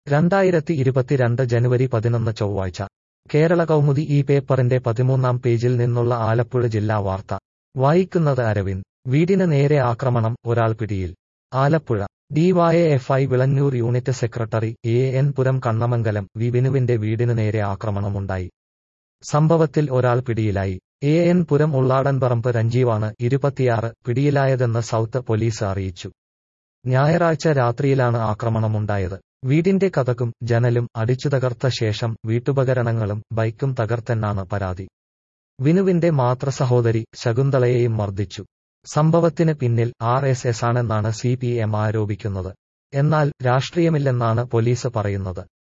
രണ്ടായിരത്തി ഇരുപത്തിരണ്ട് ജനുവരി പതിനൊന്ന് ചൊവ്വാഴ്ച കേരള കൗമുദി ഈ പേപ്പറിന്റെ പതിമൂന്നാം പേജിൽ നിന്നുള്ള ആലപ്പുഴ ജില്ലാ വാർത്ത വായിക്കുന്നത് അരവിന്ദ് വീടിന് നേരെ ആക്രമണം ഒരാൾ പിടിയിൽ Alappuzha DYFI Vilanjoor unit secretary A N Puram Kannamangalam V വിനുവിന്റെ വീടിന് നേരെ ആക്രമണമുണ്ടായി സംഭവത്തിൽ ഒരാൾ പിടിയിലായി എ എൻ പുരം ഉള്ളാടൻപറമ്പ് രഞ്ജീവാണ് ഇരുപത്തിയാറ് പിടിയിലായതെന്ന് സൗത്ത് പോലീസ് അറിയിച്ചു ഞായറാഴ്ച രാത്രിയിലാണ് ആക്രമണമുണ്ടായത് വീടിന്റെ കതകും ജനലും അടിച്ചു തകർത്ത ശേഷം വീട്ടുപകരണങ്ങളും ബൈക്കും തകർത്തെന്നാണ് പരാതി വിനുവിന്റെ മാതൃസഹോദരി ശകുന്തളയെയും മർദ്ദിച്ചു സംഭവത്തിന് പിന്നിൽ ആർ എസ് എസ് ആണെന്നാണ് സി പി എം ആരോപിക്കുന്നത് എന്നാൽ രാഷ്ട്രീയമില്ലെന്നാണ് പോലീസ് പറയുന്നത്